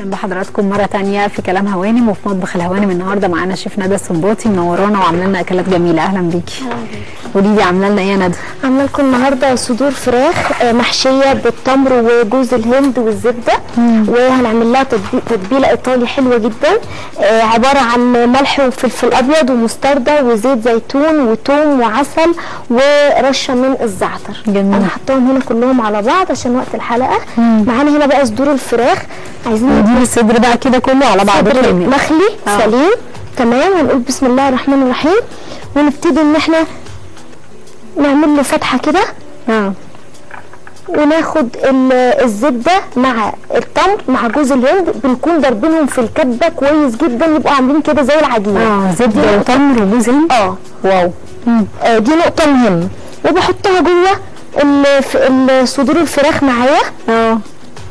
بحضراتكم مرة تانية في كلام هوانم وفي مطبخ الهوانم النهاردة معانا شيف ندى السنباطي منورانا وعامله لنا أكلات جميلة أهلا بيكي قولي لي عاملة لنا إيه يا ندى؟ عامله لكم النهارده صدور فراخ آه، محشيه بالتمر وجوز الهند والزبده وهنعمل لها تتبي- تتبيله ايطالي حلوه جدا آه، عباره عن ملح وفلفل ابيض ومستردة وزيت زيتون وتوم وعسل ورشه من الزعتر جميل. انا حطاهم هنا كلهم على بعض عشان وقت الحلقه معانا هنا بقى صدور الفراخ عايزين ودي الصدر بقى كده كله على بعضه صدر كامل مخلي آه. سليم تمام هنقول بسم الله الرحمن الرحيم ونبتدي ان احنا نعمل له فتحه كده اه وناخد ال- الزبده مع التمر مع جوز الهند بنكون ضاربينهم في الكبه كويس جدا يبقوا عاملين كده زي العجينه اه زبدة وتمر وجوز هند اه واو مم. آه، دي نقطه مهمه وبحطها جوه ال- ف- ال- صدور الفراخ معايا اه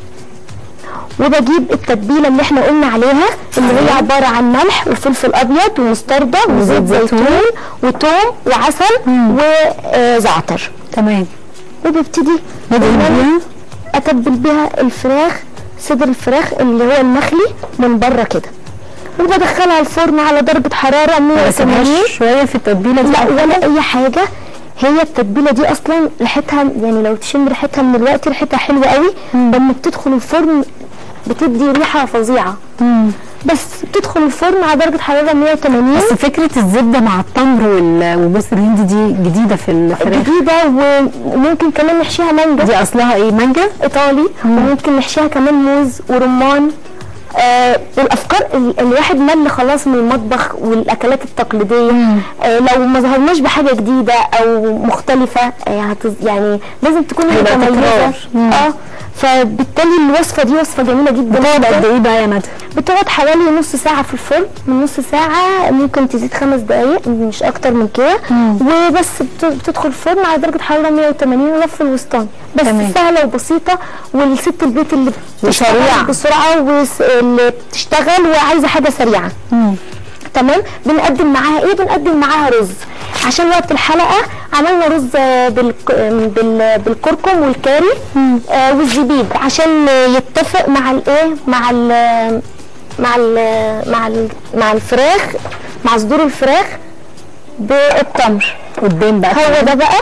وبجيب التتبيله اللي احنا قلنا عليها اللي هي عباره عن ملح وفلفل ابيض ومستردة وزيت وزيت زيتون. زيتون وتوم وعسل وزعتر تمام وببتدي ندهن إن أنا بيها اتبل بيها الفراخ صدر الفراخ اللي هو المخلي من بره كده وبدخلها الفرن على درجه حراره ما 180 سيبهاش شوية في التتبيلة دي لا ولا اي حاجه هي التتبيله دي اصلا ريحتها يعني لو تشم ريحتها من الوقت ريحتها حلوه قوي لما بتدخل الفرن بتدي ريحه فظيعه مم. بس بتدخل الفرن على درجه حراره 180 بس فكرة الزبدة مع التمر وال- وجوز الهند دي جديدة في الفراخ جديده وممكن كمان نحشيها مانجا دي أصلها إيه مانجا؟ ايطالي وممكن نحشيها كمان موز ورمان آه الافكار ال- الواحد مل خلاص من المطبخ والاكلات التقليديه آه لو ما ظهرناش بحاجه جديده او مختلفه آه هتز يعني لازم تكون يبقى متميزه تكرار. مم. اه فبالتالي الوصفه دي وصفه جميله جدا بتقعد جداً. قد إيه بقى يا ندى؟ بتقعد حوالي نص ساعة في الفرن من نص ساعة ممكن تزيد خمس دقايق مش أكتر من كده وبس بت- بتدخل الفرن على درجة حرارة 180 ولف الوسطاني بس تمام. سهلة وبسيطة والست البيت اللي وسريعة. بتشتغل بسرعة واللي بتشتغل وعايزة حاجة سريعة مم. تمام بنقدم معاها ايه بنقدم معاها رز عشان وقت الحلقه عملنا رز آه، بالك... آم، بال... بالكركم والكاري آه والزبيب عشان يتفق مع الايه مع ال... مع ال... مع ال... مع الفراخ مع صدور الفراخ بالتمر قدام بقى هو ده بقى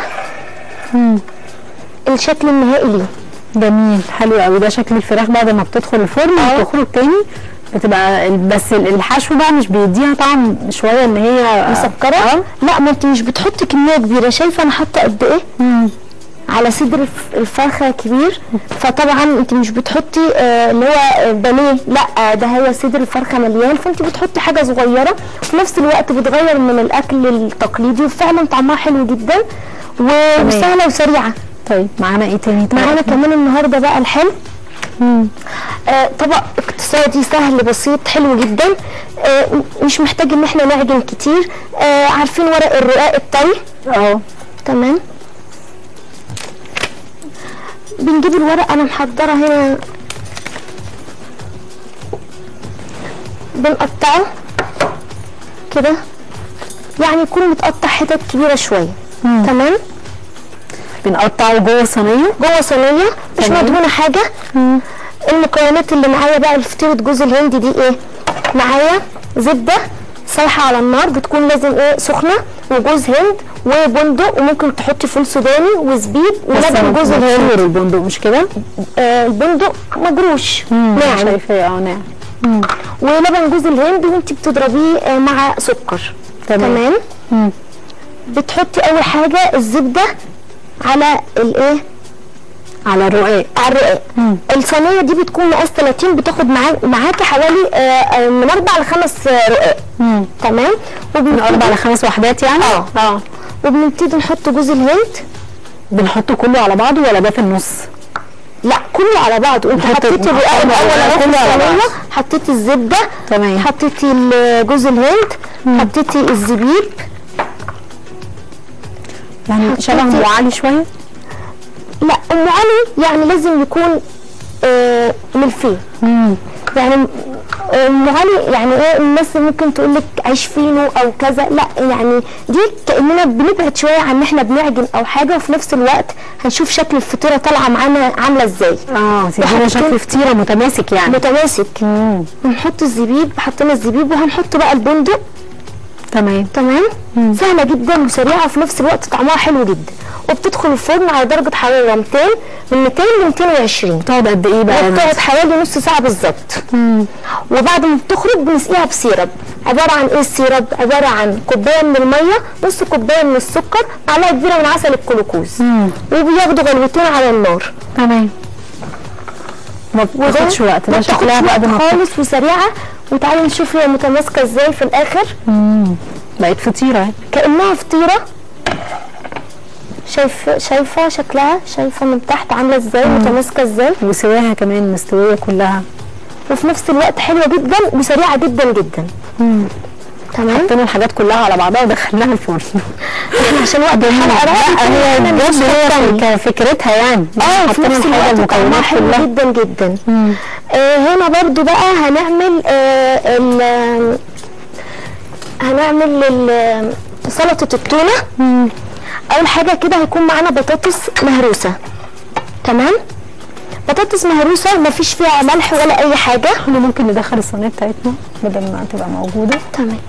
الشكل النهائي ليه جميل حلو قوي ده شكل الفراخ بعد ما بتدخل الفرن وتخرج تاني بتبقى ال- بس ال- الحشو بقى مش بيديها طعم شويه ان هي مسكره اه لا ما انت مش بتحطي كميه كبيره شايفه انا حاطه قد ايه مم. على صدر الف- الفرخه كبير فطبعا انت مش بتحطي آه، اللي هو آه، بانيه لا آه، ده هي صدر الفرخه مليان فانت بتحطي حاجه صغيره وفي نفس الوقت بتغير من الاكل التقليدي وفعلا طعمها حلو جدا و- وسهله وسريعه طيب معانا ايه تاني طيب؟ معانا كمان النهارده بقى الحلو آه طبق اقتصادي سهل بسيط حلو جدا آه م- مش محتاج ان احنا نعجن كتير آه عارفين ورق الرقاق الطري اه تمام بنجيب الورق انا محضره هنا بنقطعه كده يعني يكون متقطع حتت كبيره شويه تمام بنقطعه جوه صينيه جوه صينيه مش تمام. مدهونه حاجه المكونات اللي معايا بقى الفطيره جوز الهند دي ايه معايا زبده سايحه على النار بتكون لازم ايه سخنه وجوز هند وبندق وممكن تحطي فول سوداني وزبيب ولبن جوز الهند مبشور البندق مش كده؟ آه البندق مجروش نعم ناعم شايفاه اه نعم ولبن جوز الهند وانت بتضربيه آه مع سكر تمام. تمام مم. بتحطي اول حاجه الزبده على الايه على الرقاق على الرقاق مم. الصينيه دي بتكون مقاس 30 بتاخد معاك معاكي حوالي آه، آه، من اربع لخمس آه، رقاق مم. تمام من وبنبتدي اربع لخمس وحدات يعني؟ اه. اه وبنبتدي نحط جوز الهند بنحطه كله على بعضه ولا ده في النص؟ لا كله على بعضه انت نحط- حطيتي الرقاق نحط الاول الرقاق اهو في كله على الصينيه بعض. حطيتي الزبده تمام. حطيتي ال- جوز الهند حطيتي الزبيب يعني شبه حطيتي- ام علي شويه؟ لا ام علي يعني لازم يكون آه ملفيه مم. يعني ام علي يعني ايه الناس ممكن تقول لك عيش فينو او كذا لا يعني دي كاننا بنبعد شويه عن ان احنا بنعجن او حاجه وفي نفس الوقت هنشوف شكل الفطيره طالعه معانا عامله ازاي اه تدينا وحاطين- شكل فطيره متماسك يعني متماسك مم. هنحط الزبيب حطينا الزبيب وهنحط بقى البندق تمام تمام سهله جدا وسريعه وفي نفس الوقت طعمها حلو جدا وبتدخل الفرن على درجه حراره 200 من 200 ل 220 بتقعد قد ايه بقى وبتقعد حوالي نص ساعه بالظبط مم. وبعد ما بتخرج بنسقيها بسيرب عباره عن ايه السيرب عباره عن كوبايه من الميه نص كوبايه من السكر معلقه كبيره من عسل الجلوكوز مم. وبياخدوا غلوتين على النار تمام ما وده بتاخدش وقت ما ده شكلها بتاخدش بعد ما وقت بت- خالص وسريعه وتعالي نشوف هي متماسكه ازاي في الاخر مم. بقت فطيره اهي. كانها فطيره شايفه شايفه شكلها شايفه من تحت عامله ازاي متماسكه ازاي وسواها كمان مستويه كلها وفي نفس الوقت حلوه جدا وسريعه جدا جدا تمام حطينا الحاجات كلها على بعضها ودخلناها الفرن احنا عشان وقت الحلقه لا بقى هي إحنا بجد مش هي مضطرين. فك- فكرتها يعني اه في حطينا نفس الحاجه الوقت طعمها المكونات حلو كلها جدا جدا مم. آه هنا برضو بقى هنعمل آه ال هنعمل ال- سلطة التونة مم. أول حاجة كده هيكون معانا بطاطس مهروسة تمام بطاطس مهروسة مفيش فيها ملح ولا أي حاجة احنا ممكن ندخل الصينيه بتاعتنا بدل ما تبقى موجوده تمام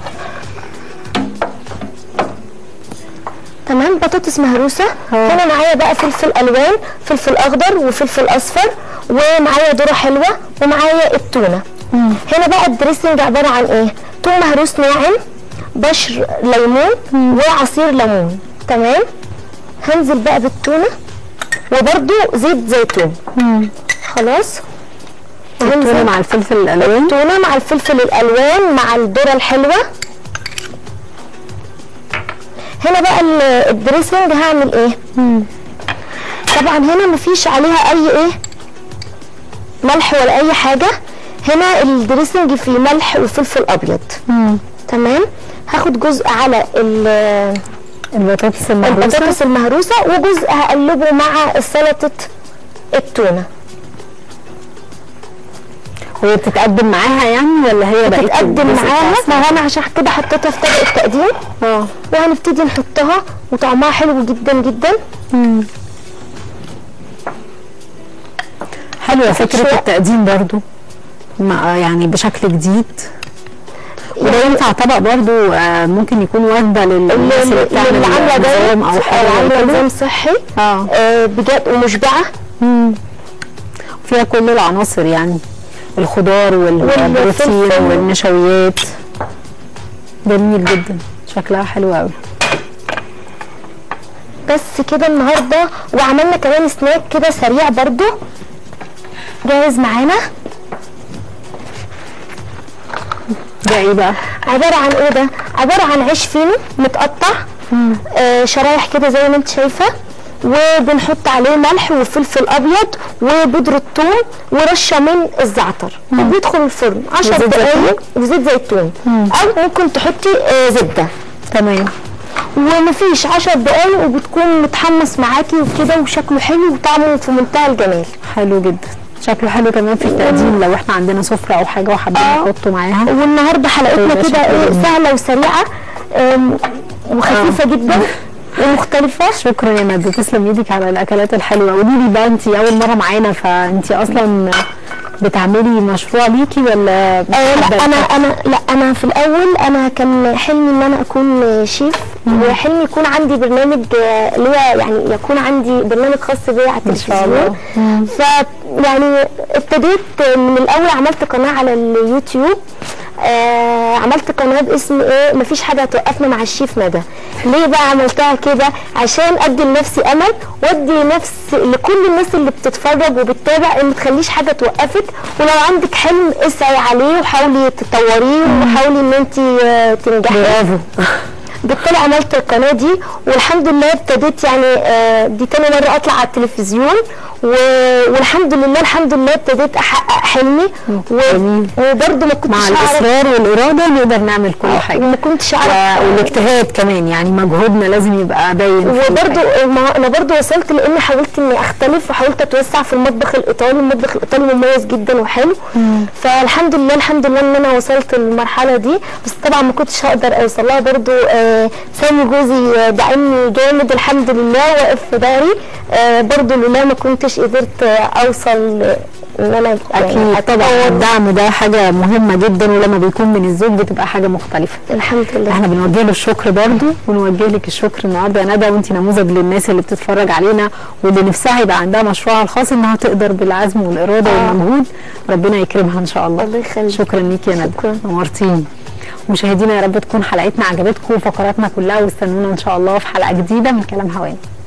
تمام بطاطس مهروسه اه. هنا معايا بقى فلفل الوان فلفل اخضر وفلفل اصفر ومعايا ذره حلوه ومعايا التونه مم. هنا بقى الدريسنج عباره عن ايه توم مهروس ناعم بشر ليمون وعصير ليمون تمام هنزل بقى بالتونه وبرده زيت زيتون مم. خلاص التونه وهنزل مع الفلفل الالوان التونه مع الفلفل الالوان مع الذره الحلوه هنا بقى ال- الدريسنج هعمل ايه مم. طبعا هنا مفيش عليها اي ايه ملح ولا اي حاجه هنا الدريسنج فيه ملح وفلفل ابيض مم. تمام هاخد جزء على ال- البطاطس المهروسه البطاطس المهروسه وجزء هقلبه مع سلطه التونه وهي بتتقدم معاها يعني ولا هي بقت تتقدم الجزء معاها بتاعها؟ ما هو انا عشان كده حطيتها في طبق التقديم اه وهنبتدي نحطها وطعمها حلو جدا جدا مم. حلوه فكره شوية. التقديم برضو مع يعني بشكل جديد وده ينفع طبق برضو آه، ممكن يكون وجبه للناس اللي اللي بتعمل اللي عامله دايت نظام او او حاجه عامله زي كده. نظام صحي اه آه، بجد ومشبعه مم. فيها كل العناصر يعني الخضار والبروتين والفلفل. والنشويات جميل جدا شكلها حلو قوي بس كده النهارده وعملنا كمان سناك كده سريع برضو جاهز معانا ده ايه بقى عباره عن ايه ده عباره عن عيش فينو متقطع آه شرايح كده زي ما انت شايفه وبنحط عليه ملح وفلفل ابيض وبودره ثوم ورشه من الزعتر وبيدخل الفرن 10 وزيت دقايق زيتون؟ وزيت زيتون او ممكن تحطي آه زبده تمام ومفيش 10 دقايق وبتكون متحمص معاكي وكده وشكله حلو وطعمه في منتهى الجمال حلو جدا شكله حلو كمان في التقديم لو احنا عندنا سفرة او حاجة وحابين آه. نحطه معاها والنهارده حلقتنا طيب، كده شكراً. ايه سهله وسريعه آم، وخفيفه جدا ومختلفه شكرا يا مادة تسلم ايدك على الاكلات الحلوة قولي لي بقى انت اول مرة معانا فانت اصلا بتعملي مشروع ليكي ولا آه بتحبي لا انا الأكل؟ انا لا انا في الاول انا كان حلمي ان انا اكون شيف وحلمي يكون عندي برنامج آه، اللي هو يعني يكون عندي برنامج خاص بيا على ما شاء التلفزيون الله. ف يعني ابتديت من الاول عملت قناه على اليوتيوب آه عملت قناه باسم ايه مفيش حاجه هتوقفنا مع الشيف ندى ليه بقى عملتها كده عشان ادي لنفسي امل وادي نفس لكل الناس اللي بتتفرج وبتتابع ان ما تخليش حاجه توقفك ولو عندك حلم اسعي عليه وحاولي تطوريه وحاولي ان انت آه، تنجحي برافو بالتالي عملت القناه دي والحمد لله ابتديت يعني آه، دي تاني مره اطلع على التلفزيون و- والحمد لله الحمد لله ابتديت احقق حلمي و- جميل. وبرضه ما كنتش مع اعرف الاصرار والاراده نقدر نعمل كل حاجه وما كنتش و- اعرف والاجتهاد كمان يعني مجهودنا لازم يبقى باين في الحاجة. وبرضو ما انا برضو وصلت لاني حاولت اني اختلف وحاولت اتوسع في المطبخ الايطالي المطبخ الايطالي مميز جدا وحلو فالحمد لله الحمد لله ان انا وصلت للمرحله دي بس طبعا ما كنتش هقدر اوصل لها برضو آه سامي جوزي آه، دعمني جامد الحمد لله واقف في ظهري آه برضو لولا ما كنتش قدرت آه، اوصل آه، ان انا يعني اكيد طبعا أتطور. الدعم ده حاجه مهمه جدا ولما بيكون من الزوج بتبقى حاجه مختلفه الحمد لله احنا بنوجه له الشكر برضو ونوجه لك الشكر النهارده يا ندى وانت نموذج للناس اللي بتتفرج علينا واللي نفسها يبقى عندها مشروعها الخاص انها تقدر بالعزم والاراده آه. والمجهود ربنا يكرمها ان شاء الله الله يخليك. شكرا ليك يا ندى شكرا. نورتيني مشاهدينا يا رب تكون حلقتنا عجبتكم وفقراتنا كلها واستنونا ان شاء الله في حلقه جديده من كلام هواني